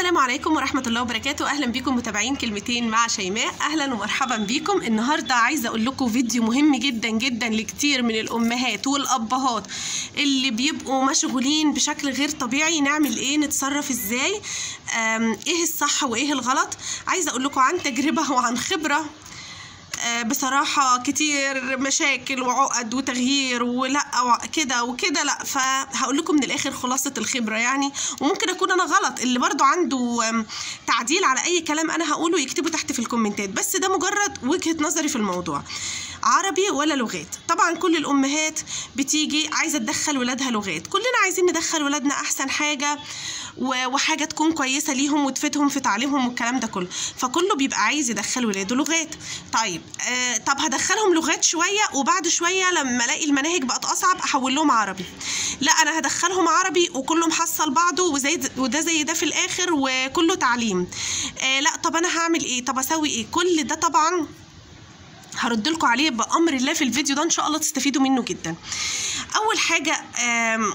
السلام عليكم ورحمة الله وبركاته أهلا بكم متابعين كلمتين مع شيماء أهلا ومرحبا بكم النهاردة عايزة أقول لكم فيديو مهم جدا جدا لكتير من الأمهات والأبهات اللي بيبقوا مشغولين بشكل غير طبيعي نعمل إيه نتصرف إزاي آم، إيه الصح وإيه الغلط عايزة أقول لكم عن تجربة وعن خبرة آه، بصراحة كتير مشاكل وعقد وتغيير ولا وع- كده وكده لا فهقول لكم من الآخر خلاصة الخبرة يعني وممكن أكون أنا غلط اللي برضو عنده آم، تعديل على أي كلام أنا هقوله يكتبه تحت في الكومنتات بس ده مجرد وجهة نظري في الموضوع عربي ولا لغات طبعا كل الأمهات بتيجي عايزة تدخل ولادها لغات كلنا عايزين ندخل ولادنا أحسن حاجة و- وحاجة تكون كويسة ليهم وتفيدهم في تعليمهم والكلام ده كله فكله بيبقى عايز يدخل ولاده لغات طيب آه طب هدخلهم لغات شوية وبعد شوية لما الاقي المناهج بقت أصعب أحول لهم عربي لا أنا هدخلهم عربي وكله محصل بعضه وزي وده زي ده في الآخر وكله تعليم آه لا طب أنا هعمل إيه طب أسوي إيه كل ده طبعا هرد لكم عليه بأمر الله في الفيديو ده إن شاء الله تستفيدوا منه جدا أول حاجة آم،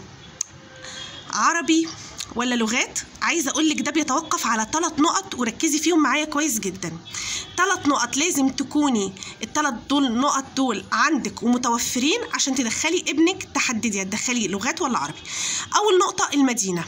عربي ولا لغات عايزه اقول لك ده بيتوقف على ثلاث نقط وركزي فيهم معايا كويس جدا ثلاث نقط لازم تكوني الثلاث دول نقط دول عندك ومتوفرين عشان تدخلي ابنك تحددي هتدخلي لغات ولا عربي اول نقطه المدينه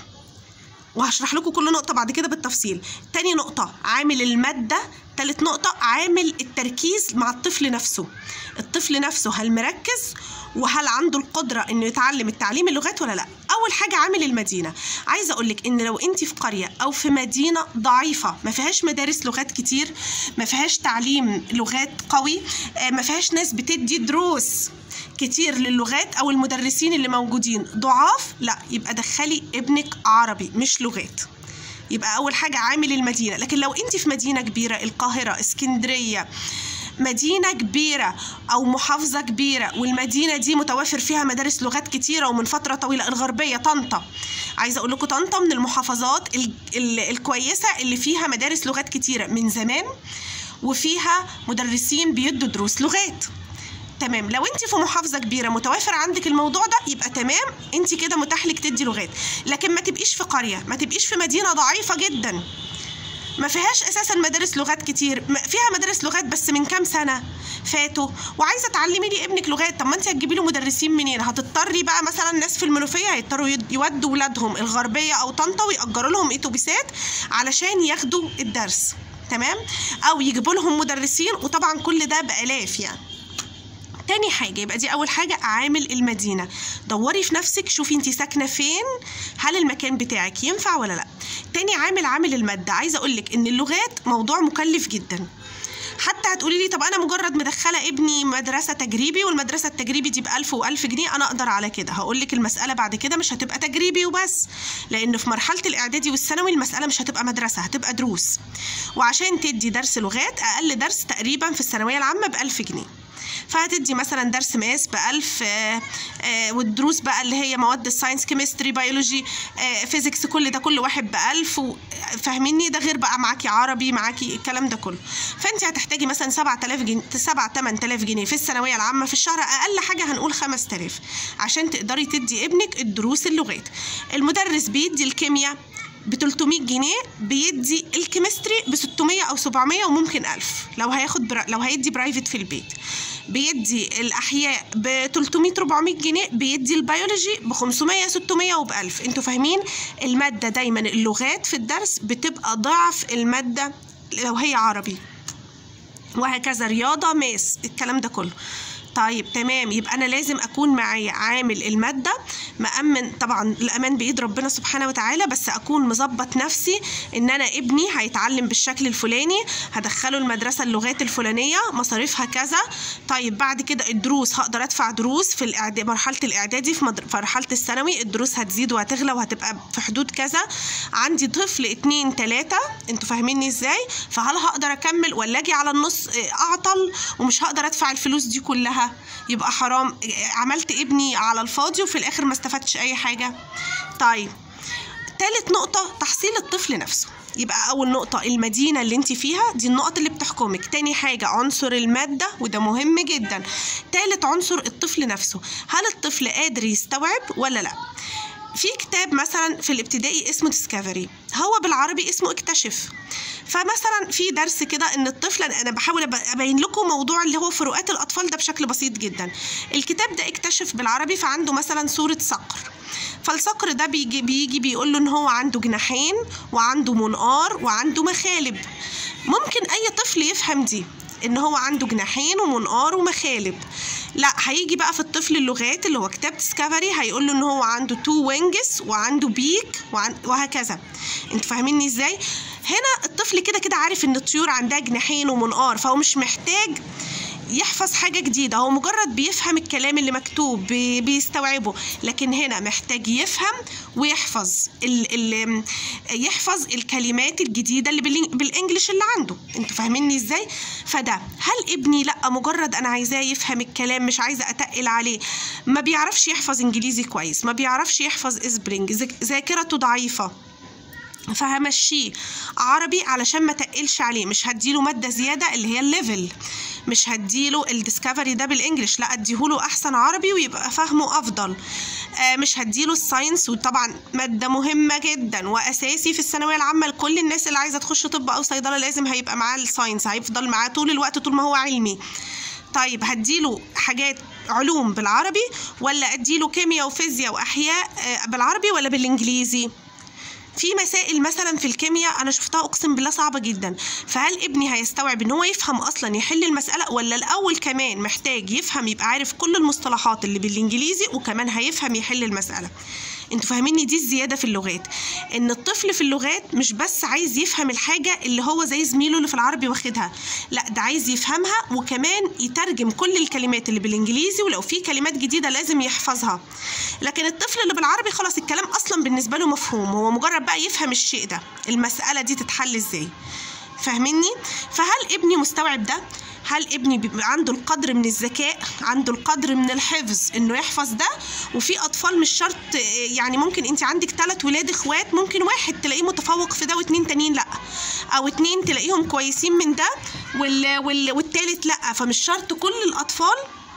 وهشرح لكم كل نقطة بعد كده بالتفصيل تاني نقطة عامل المادة تالت نقطة عامل التركيز مع الطفل نفسه الطفل نفسه هل مركز وهل عنده القدرة انه يتعلم التعليم اللغات ولا لا اول حاجة عامل المدينة عايزة اقولك ان لو انت في قرية او في مدينة ضعيفة ما فيهاش مدارس لغات كتير ما فيهاش تعليم لغات قوي آه، ما فيهاش ناس بتدي دروس كتير للغات او المدرسين اللي موجودين ضعاف لا يبقى دخلي ابنك عربي مش لغات يبقى اول حاجه عامل المدينه لكن لو انت في مدينه كبيره القاهره اسكندريه مدينة كبيرة أو محافظة كبيرة والمدينة دي متوافر فيها مدارس لغات كتيرة ومن فترة طويلة الغربية طنطا عايزة أقول لكم طنطا من المحافظات ال- ال- الكويسة اللي فيها مدارس لغات كتيرة من زمان وفيها مدرسين بيدوا دروس لغات تمام لو انت في محافظه كبيره متوافر عندك الموضوع ده يبقى تمام انت كده متاح لك تدي لغات لكن ما تبقيش في قريه ما تبقيش في مدينه ضعيفه جدا ما فيهاش اساسا مدارس لغات كتير ما- فيها مدارس لغات بس من كام سنه فاتوا وعايزه تعلمي لي ابنك لغات طب ما انت هتجيبي له مدرسين منين هتضطري بقى مثلا ناس في المنوفيه هيضطروا يد- يودوا ولادهم الغربيه او طنطا ويأجروا لهم اتوبيسات علشان ياخدوا الدرس تمام او يجيبوا لهم مدرسين وطبعا كل ده بالاف يعني تاني حاجة يبقى دي أول حاجة عامل المدينة دوري في نفسك شوفي انت ساكنة فين هل المكان بتاعك ينفع ولا لا تاني عامل عامل المادة عايزة أقولك إن اللغات موضوع مكلف جدا حتى هتقولي لي طب انا مجرد مدخله ابني مدرسه تجريبي والمدرسه التجريبي دي ب 1000 و1000 جنيه انا اقدر على كده هقول لك المساله بعد كده مش هتبقى تجريبي وبس لان في مرحله الاعدادي والثانوي المساله مش هتبقى مدرسه هتبقى دروس وعشان تدي درس لغات اقل درس تقريبا في الثانويه العامه ب 1000 جنيه فهتدي مثلا درس ماس ب 1000 آه، آه، والدروس بقى اللي هي مواد الساينس كيمستري بيولوجي آه، فيزيكس كل ده كل واحد ب 1000 و- فاهميني ده غير بقى معاكي عربي معاكي الكلام ده كله فانت هتحتاجي مثلا 7000 جنيه 7 8000 جنيه في الثانويه العامه في الشهر اقل حاجه هنقول 5000 عشان تقدري تدي ابنك الدروس اللغات المدرس بيدي الكيمياء ب 300 جنيه بيدي الكيمستري ب 600 او 700 وممكن 1000 لو هياخد برا لو هيدي برايفت في البيت بيدي الاحياء ب 300 400 جنيه بيدي البيولوجي ب 500 600 وب 1000 انتوا فاهمين الماده دايما اللغات في الدرس بتبقى ضعف الماده لو هي عربي وهكذا رياضة ماس الكلام ده كله طيب تمام يبقى انا لازم اكون معايا عامل الماده مامن طبعا الامان بايد ربنا سبحانه وتعالى بس اكون مظبط نفسي ان انا ابني هيتعلم بالشكل الفلاني هدخله المدرسه اللغات الفلانيه مصاريفها كذا طيب بعد كده الدروس هقدر ادفع دروس في الإعداد مرحله الاعدادي في مدر... في مرحله الثانوي الدروس هتزيد وهتغلى وهتبقى في حدود كذا عندي طفل اتنين تلاته انتوا فاهميني ازاي فهل هقدر اكمل ولا اجي على النص اه، اعطل ومش هقدر ادفع الفلوس دي كلها يبقى حرام اه، عملت ابني على الفاضي وفي الاخر ما استفدتش اي حاجه طيب تالت نقطة تحصيل الطفل نفسه يبقى أول نقطة المدينة اللي انت فيها دي النقط اللي بتحكمك تاني حاجة عنصر المادة وده مهم جدا تالت عنصر الطفل نفسه هل الطفل قادر يستوعب ولا لا في كتاب مثلا في الابتدائي اسمه ديسكفري هو بالعربي اسمه اكتشف فمثلا في درس كده ان الطفل انا بحاول ابين لكم موضوع اللي هو فروقات الاطفال ده بشكل بسيط جدا الكتاب ده اكتشف بالعربي فعنده مثلا صوره صقر فالصقر ده بيجي بيجي بيقول له ان هو عنده جناحين وعنده منقار وعنده مخالب ممكن اي طفل يفهم دي ان هو عنده جناحين ومنقار ومخالب لا هيجي بقى في الطفل اللغات اللي هو كتاب ديسكفري هيقول له ان هو عنده تو وينجز وعنده بيك وهكذا انتوا فاهميني ازاي هنا الطفل كده كده عارف ان الطيور عندها جناحين ومنقار فهو مش محتاج يحفظ حاجة جديدة هو مجرد بيفهم الكلام اللي مكتوب بي بيستوعبه لكن هنا محتاج يفهم ويحفظ ال ال يحفظ الكلمات الجديدة اللي بالانجلش اللي عنده انتوا فاهميني ازاي فده هل ابني لا مجرد انا عايزاه يفهم الكلام مش عايزة اتقل عليه ما بيعرفش يحفظ انجليزي كويس ما بيعرفش يحفظ اسبرينج ذاكرته ضعيفة فهمشيه عربي علشان ما تقلش عليه مش هديله ماده زياده اللي هي الليفل مش هديله الديسكفري ده بالانجلش لا اديهوله احسن عربي ويبقى فهمه افضل آه مش هديله الساينس وطبعا ماده مهمه جدا واساسي في الثانويه العامه لكل الناس اللي عايزه تخش طب او صيدله لازم هيبقى معاه الساينس هيفضل معاه طول الوقت طول ما هو علمي طيب هديله حاجات علوم بالعربي ولا اديله كيمياء وفيزياء واحياء بالعربي ولا بالانجليزي في مسائل مثلا في الكيمياء انا شفتها اقسم بالله صعبه جدا فهل ابني هيستوعب ان هو يفهم اصلا يحل المساله ولا الاول كمان محتاج يفهم يبقى عارف كل المصطلحات اللي بالانجليزي وكمان هيفهم يحل المساله انتوا فاهميني دي الزياده في اللغات ان الطفل في اللغات مش بس عايز يفهم الحاجه اللي هو زي زميله اللي في العربي واخدها لا ده عايز يفهمها وكمان يترجم كل الكلمات اللي بالانجليزي ولو في كلمات جديده لازم يحفظها لكن الطفل اللي بالعربي خلاص الكلام اصلا بالنسبه له مفهوم هو مجرد بقى يفهم الشيء ده المساله دي تتحل ازاي فاهميني فهل ابني مستوعب ده هل ابني بيبقى عنده القدر من الذكاء عنده القدر من الحفظ انه يحفظ ده وفي اطفال مش شرط يعني ممكن انت عندك ثلاث ولاد اخوات ممكن واحد تلاقيه متفوق في ده واتنين تانيين لا او اتنين تلاقيهم كويسين من ده وال وال والتالت لا فمش شرط كل الاطفال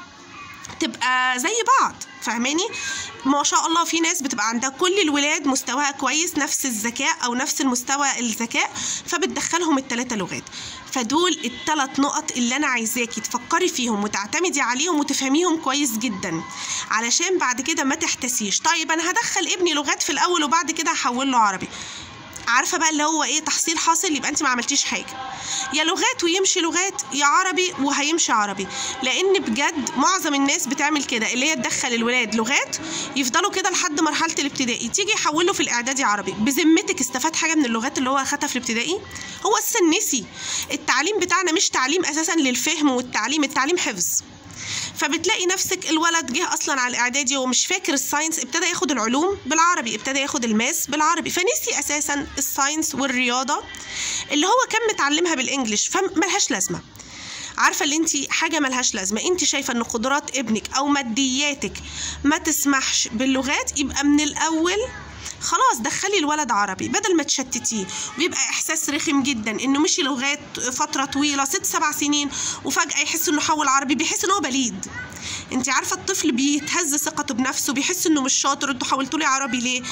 تبقى زي بعض فاهماني ما شاء الله في ناس بتبقى عندها كل الولاد مستواها كويس نفس الذكاء او نفس المستوى الذكاء فبتدخلهم الثلاثه لغات فدول الثلاث نقط اللي انا عايزاكي تفكري فيهم وتعتمدي عليهم وتفهميهم كويس جدا علشان بعد كده ما تحتسيش طيب انا هدخل ابني لغات في الاول وبعد كده هحول له عربي عارفه بقى اللي هو ايه تحصيل حاصل يبقى انت ما عملتيش حاجه يا لغات ويمشي لغات يا عربي وهيمشي عربي لان بجد معظم الناس بتعمل كده اللي هي تدخل الولاد لغات يفضلوا كده لحد مرحله الابتدائي تيجي يحولوا في الاعدادي عربي بذمتك استفاد حاجه من اللغات اللي هو اخدها في الابتدائي هو اساسا نسي التعليم بتاعنا مش تعليم اساسا للفهم والتعليم التعليم حفظ فبتلاقي نفسك الولد جه اصلا على الاعدادي ومش فاكر الساينس ابتدى ياخد العلوم بالعربي ابتدى ياخد الماس بالعربي فنسي اساسا الساينس والرياضه اللي هو كان متعلمها بالانجلش فملهاش لازمه عارفه اللي انت حاجه ملهاش لازمه انت شايفه ان قدرات ابنك او مادياتك ما تسمحش باللغات يبقى من الاول خلاص دخلي الولد عربي بدل ما تشتتيه ويبقى احساس رخم جدا انه مشي لغات فتره طويله ست سبع سنين وفجاه يحس انه حول عربي بيحس ان هو بليد انت عارفه الطفل بيتهز ثقته بنفسه بيحس انه مش شاطر انتوا حولتوا لي عربي ليه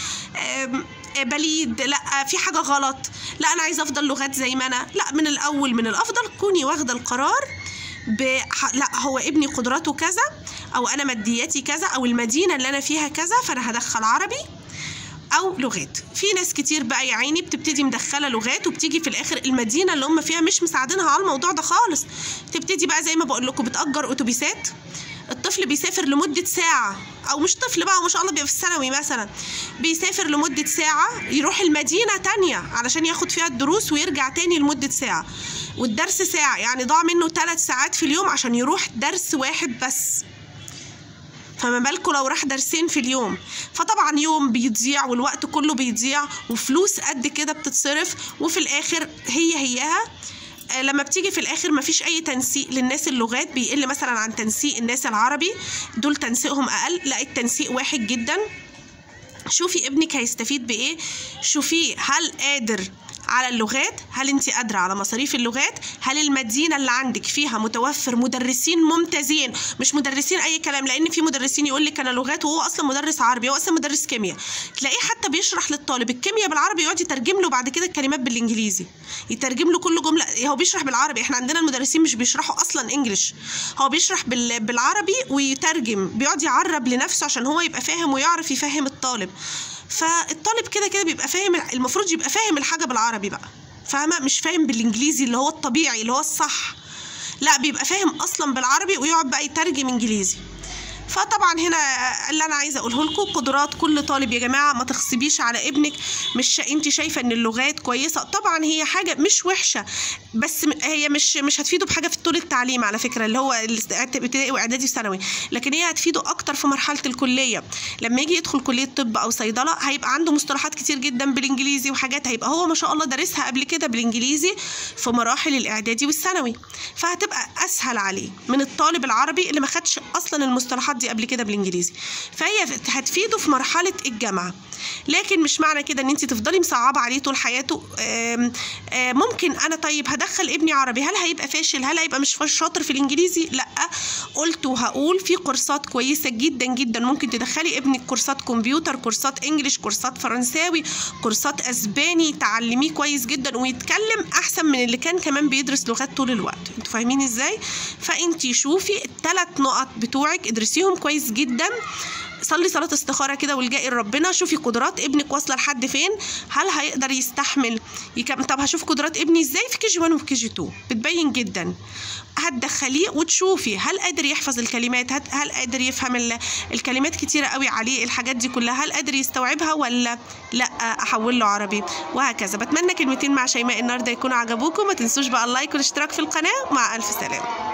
بليد لا في حاجه غلط لا انا عايزه افضل لغات زي ما انا لا من الاول من الافضل كوني واخده القرار ب... لا هو ابني قدراته كذا او انا مادياتي كذا او المدينه اللي انا فيها كذا فانا هدخل عربي او لغات في ناس كتير بقى يا عيني بتبتدي مدخله لغات وبتيجي في الاخر المدينه اللي هم فيها مش مساعدينها على الموضوع ده خالص تبتدي بقى زي ما بقول لكم بتاجر اتوبيسات الطفل بيسافر لمدة ساعة أو مش طفل بقى ما شاء الله بيبقى في الثانوي مثلا بيسافر لمدة ساعة يروح المدينة تانية علشان ياخد فيها الدروس ويرجع تاني لمدة ساعة والدرس ساعة يعني ضاع منه ثلاث ساعات في اليوم عشان يروح درس واحد بس فما بالكم لو راح درسين في اليوم فطبعا يوم بيضيع والوقت كله بيضيع وفلوس قد كده بتتصرف وفي الاخر هي هيها لما بتيجي في الاخر مفيش اي تنسيق للناس اللغات بيقل مثلا عن تنسيق الناس العربي دول تنسيقهم اقل لا التنسيق واحد جدا شوفي ابنك هيستفيد بايه شوفيه هل قادر على اللغات هل انت قادره على مصاريف اللغات هل المدينه اللي عندك فيها متوفر مدرسين ممتازين مش مدرسين اي كلام لان في مدرسين يقول لك انا لغات وهو اصلا مدرس عربي هو اصلا مدرس كيمياء تلاقيه حتى بيشرح للطالب الكيمياء بالعربي يقعد يترجم له بعد كده الكلمات بالانجليزي يترجم له كل جمله هو بيشرح بالعربي احنا عندنا المدرسين مش بيشرحوا اصلا انجلش هو بيشرح بال... بالعربي ويترجم بيقعد يعرب لنفسه عشان هو يبقى فاهم ويعرف يفهم الطالب فالطالب كده كده بيبقى فاهم المفروض يبقى فاهم الحاجه بالعربي بقى فاهمه مش فاهم بالانجليزي اللي هو الطبيعي اللي هو الصح لا بيبقى فاهم اصلا بالعربي ويقعد بقى يترجم انجليزي فطبعا هنا اللي انا عايزه اقوله لكم قدرات كل طالب يا جماعه ما تغصبيش على ابنك مش انت شايفه ان اللغات كويسه طبعا هي حاجه مش وحشه بس هي مش مش هتفيده بحاجه في طول التعليم على فكره اللي هو ابتدائي واعدادي وثانوي لكن هي هتفيده اكتر في مرحله الكليه لما يجي يدخل كليه طب او صيدله هيبقى عنده مصطلحات كتير جدا بالانجليزي وحاجات هيبقى هو ما شاء الله دارسها قبل كده بالانجليزي في مراحل الاعدادي والثانوي فهتبقى اسهل عليه من الطالب العربي اللي ما خدش اصلا المصطلحات دي قبل كده بالانجليزي فهي هتفيده في مرحله الجامعه لكن مش معنى كده ان انت تفضلي مصعبه عليه طول حياته آم آم ممكن انا طيب هدخل ابني عربي هل هيبقى فاشل هل هيبقى مش شاطر في الانجليزي لا قلت وهقول في كورسات كويسه جدا جدا ممكن تدخلي ابنك كورسات كمبيوتر كورسات انجليش كورسات فرنساوي كورسات اسباني تعلميه كويس جدا ويتكلم احسن من اللي كان كمان بيدرس لغات طول الوقت انتوا فاهمين ازاي فانت شوفي الثلاث نقط بتوعك ادرسيهم كويس جدا صلي صلاة استخارة كده والجائي لربنا شوفي قدرات ابنك واصلة لحد فين هل هيقدر يستحمل يكمل طب هشوف قدرات ابني ازاي في كي جي 1 وفي كي جي 2 بتبين جدا هتدخليه وتشوفي هل قادر يحفظ الكلمات هل قادر يفهم الكلمات كتيرة قوي عليه الحاجات دي كلها هل قادر يستوعبها ولا لا احول له عربي وهكذا بتمنى كلمتين مع شيماء النهارده يكونوا عجبوكم ما تنسوش بقى اللايك والاشتراك في القناة مع الف سلامة